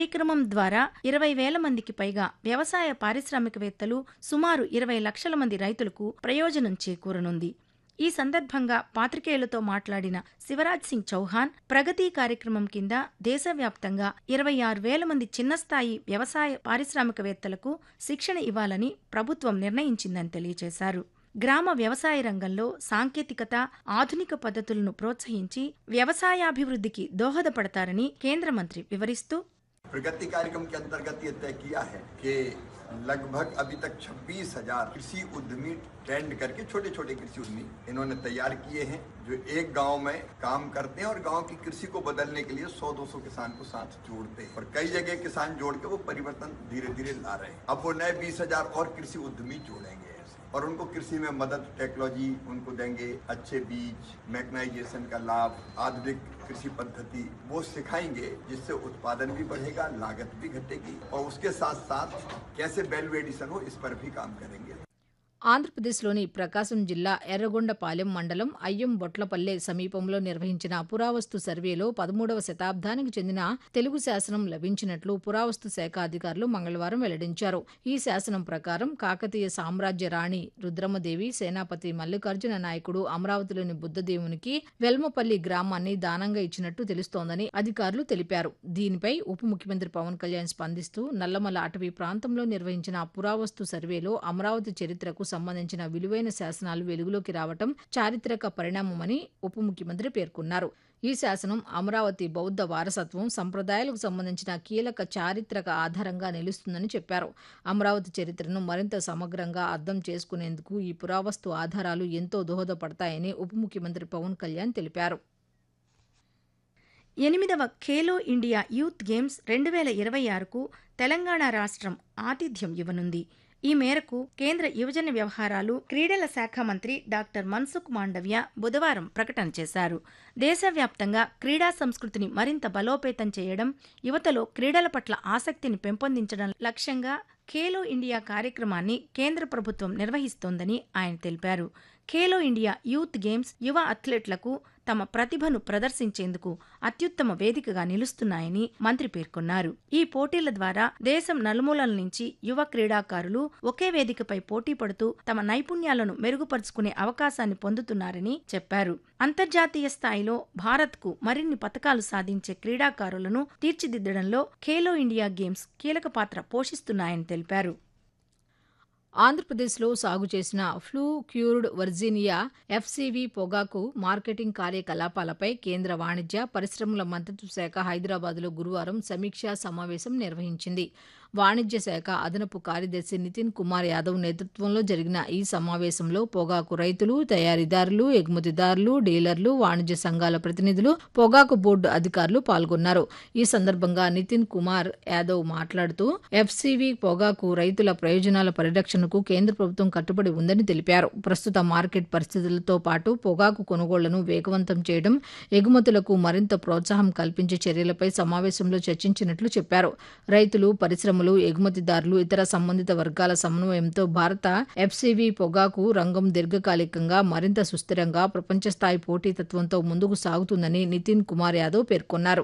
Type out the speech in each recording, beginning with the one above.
కార్యక్రమం ద్వారా ఇరవై వేల మందికి పైగా వ్యవసాయ పారిశ్రామికవేత్తలు సుమారు ఇరవై లక్షల మంది రైతులకు ప్రయోజనం చేకూరనుంది ఈ సందర్భంగా పాత్రికేయులతో మాట్లాడిన శివరాజ్ సింగ్ చౌహాన్ ప్రగతి కార్యక్రమం కింద దేశవ్యాప్తంగా ఇరవై ఆరు వేల మంది చిన్నస్థాయి వ్యవసాయ పారిశ్రామికవేత్తలకు శిక్షణ ఇవ్వాలని ప్రభుత్వం నిర్ణయించిందని తెలియజేశారు గ్రామ వ్యవసాయ రంగంలో సాంకేతికత ఆధునిక పద్ధతులను ప్రోత్సహించి వ్యవసాయాభివృద్ధికి దోహదపడతారని కేంద్ర మంత్రి వివరిస్తూ प्रगति कार्यक्रम के अंतर्गत ये तय किया है कि लगभग अभी तक छब्बीस हजार कृषि उद्यमी ट्रेंड करके छोटे छोटे कृषि उद्यमी इन्होंने तैयार किए हैं जो एक गांव में काम करते हैं और गांव की कृषि को बदलने के लिए 100-200 किसान को साथ जोड़ते हैं और कई जगह किसान जोड़ के वो परिवर्तन धीरे धीरे ला रहे हैं अब वो नए बीस हजार और कृषि उद्यमी जोड़ेंगे ऐसे और उनको कृषि में मदद टेक्नोलॉजी उनको देंगे अच्छे बीज मैकनाइजेशन का लाभ आधुनिक कृषि पद्धति वो सिखाएंगे जिससे उत्पादन भी बढ़ेगा लागत भी घटेगी और उसके साथ साथ कैसे वैल्यू एडिशन हो इस पर भी काम करेंगे ఆంధ్రప్రదేశ్లోని ప్రకాశం జిల్లా ఎర్రగొండపాలెం మండలం అయ్యం బొట్లపల్లె సమీపంలో నిర్వహించిన పురావస్తు సర్వేలో పదమూడవ శతాబ్దానికి చెందిన తెలుగు శాసనం లభించినట్లు పురావస్తు శాఖ అధికారులు మంగళవారం వెల్లడించారు ఈ శాసనం ప్రకారం కాకతీయ సామ్రాజ్య రాణి రుద్రమదేవి సేనాపతి మల్లికార్జున నాయకుడు అమరావతిలోని బుద్ధదేవునికి వెల్మపల్లి గ్రామాన్ని దానంగా ఇచ్చినట్టు తెలుస్తోందని అధికారులు తెలిపారు దీనిపై ఉప ముఖ్యమంత్రి పవన్ కళ్యాణ్ స్పందిస్తూ నల్లమల అటవీ ప్రాంతంలో నిర్వహించిన పురావస్తు సర్వేలో అమరావతి చరిత్రకు సంబంధించిన విలువైన శాసనాలు వెలుగులోకి రావటం చారిత్రక పరిణామమని ఉప ముఖ్యమంత్రి పేర్కొన్నారు ఈ శాసనం అమరావతి బౌద్ధ వారసత్వం సంప్రదాయాలకు సంబంధించిన కీలక చారిత్రక ఆధారంగా నిలుస్తుందని చెప్పారు అమరావతి చరిత్రను మరింత సమగ్రంగా అర్థం చేసుకునేందుకు ఈ పురావస్తు ఆధారాలు ఎంతో దోహదపడతాయని ఉప ముఖ్యమంత్రి పవన్ కళ్యాణ్ తెలిపారు ఎనిమిదవ ఖేలో ఇండియా యూత్ గేమ్స్ రెండు వేల ఇరవై ఆరుకు తెలంగాణ రాష్ట్రం ఆతిథ్యం ఇవ్వనుంది ఈ మేరకు కేంద్ర యువజన వ్యవహారాలు క్రీడల శాఖ మంత్రి డాక్టర్ మన్సుఖ్ మాండవ్య బుధవారం ప్రకటన చేశారు దేశవ్యాప్తంగా క్రీడా సంస్కృతిని మరింత బలోపేతం చేయడం యువతలో క్రీడల పట్ల ఆసక్తిని పెంపొందించడం లక్ష్యంగా ఖేలో ఇండియా కార్యక్రమాన్ని కేంద్ర ప్రభుత్వం నిర్వహిస్తోందని ఆయన తెలిపారు ఖేలో ఇండియా యూత్ గేమ్స్ యువ అథ్లెట్లకు తమ ప్రతిభను ప్రదర్శించేందుకు అత్యుత్తమ వేదికగా నిలుస్తున్నాయని మంత్రి పేర్కొన్నారు ఈ పోటీల ద్వారా దేశం నలుమూలల నుంచి యువ క్రీడాకారులు ఒకే వేదికపై పోటీ పడుతూ తమ నైపుణ్యాలను మెరుగుపరుచుకునే అవకాశాన్ని పొందుతున్నారని చెప్పారు అంతర్జాతీయ స్థాయిలో భారత్కు మరిన్ని పతకాలు సాధించే క్రీడాకారులను తీర్చిదిద్దడంలో ఖేలో ఇండియా గేమ్స్ కీలక పాత్ర పోషిస్తున్నాయని తెలిపారు ఆంధ్రప్రదేశ్లో సాగు చేసిన ఫ్లూ క్యూర్డ్ వర్జీనియా ఎఫ్సీవీ పొగాకు మార్కెటింగ్ కార్యకలాపాలపై కేంద్ర వాణిజ్య పరిశ్రమల మంత్రిత్వ శాఖ హైదరాబాద్లో గురువారం సమీక్షా సమావేశం నిర్వహించింది వాణిజ్య శాఖ అదనపు కార్యదర్శి నితిన్ కుమార్ యాదవ్ నేతృత్వంలో జరిగిన ఈ సమావేశంలో పొగాకు రైతులు తయారీదారులు ఎగుమతిదారులు డీలర్లు వాణిజ్య సంఘాల ప్రతినిధులు పొగాకు బోర్డు అధికారులు పాల్గొన్నారు ఈ సందర్భంగా నితిన్ కుమార్ యాదవ్ మాట్లాడుతూ ఎఫ్సీవీ పొగాకు రైతుల ప్రయోజనాల పరిరక్షణకు కేంద్ర ప్రభుత్వం కట్టుబడి ఉందని తెలిపారు ప్రస్తుత మార్కెట్ పరిస్థితులతో పాటు పొగాకు కొనుగోళ్లను వేగవంతం చేయడం ఎగుమతులకు మరింత ప్రోత్సాహం కల్పించే చర్యలపై సమావేశంలో చర్చించినట్లు చెప్పారు రైతులు పరిశ్రమలు ఎగుమతిదారులు ఇతర సంబంధిత వర్గాల సమన్వయంతో భారత ఎఫ్సీవీ పొగాకు రంగం దీర్ఘకాలికంగా మరింత సుస్థిరంగా ప్రపంచస్థాయి పోటీతత్వంతో ముందుకు సాగుతుందని నితిన్ కుమార్ యాదవ్ పేర్కొన్నారు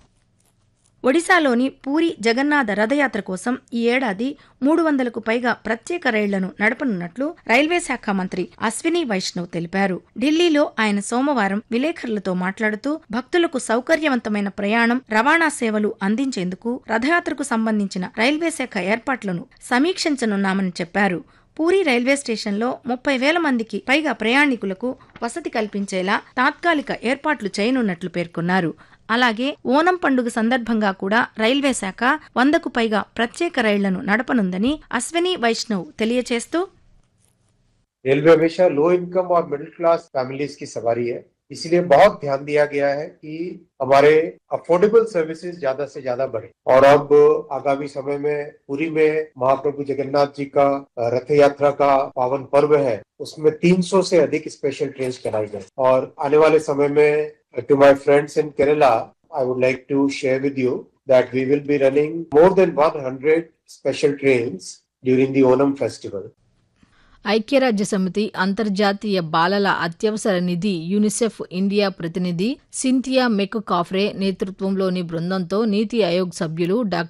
ఒడిశాలోని పూరి జగన్నాథ రథయాత్ర కోసం ఈ ఏడాది మూడు వందలకు పైగా ప్రత్యేక రైళ్లను నడపనున్నట్లు రైల్వే శాఖ మంత్రి అశ్విని వైష్ణవ్ తెలిపారు ఢిల్లీలో ఆయన సోమవారం విలేకరులతో మాట్లాడుతూ భక్తులకు సౌకర్యవంతమైన ప్రయాణం రవాణా సేవలు అందించేందుకు రథయాత్రకు సంబంధించిన రైల్వే శాఖ ఏర్పాట్లను సమీక్షించనున్నామని చెప్పారు పూరి రైల్వే స్టేషన్లో ముప్పై వేల మందికి పైగా ప్రయాణికులకు వసతి కల్పించేలా తాత్కాలిక ఏర్పాట్లు చేయనున్నట్లు పేర్కొన్నారు అలాగే ఓనం పండుగ సందర్భంగా కూడా రైల్వే శాఖ వందకు పైగా ప్రత్యేక రైళ్లను నడపనుందని అశ్విని వైష్ణవ్ తెలియచేస్తూ रेलवे हमेशा लो इनकम और मिडिल क्लास फैमिलीज की सवारी है इसलिए बहुत ध्यान दिया गया है कि हमारे अफोर्डेबल सर्विसेज ज्यादा से ज्यादा बढ़े और अब आगामी समय में पुरी में महाप्रभु जगन्नाथ जी का रथ यात्रा का पावन पर्व है उसमें 300 से अधिक स्पेशल ट्रेन चलाई गई और आने वाले समय में to my friends in Kerala I would like to share with you that we will be running more than 100 special trains during the Onam festival. ఐక్యరాజ్య సమితి అంతర్జాతీయ బాలల అత్యవసర నిధి యూనిసెఫ్ ఇండియా ప్రతినిధి సింథియా మెక్ కాఫ్రే నేతృత్వంలోని బృందంతో నీతి ఆయోగ్ సభ్యులు డాక్టర్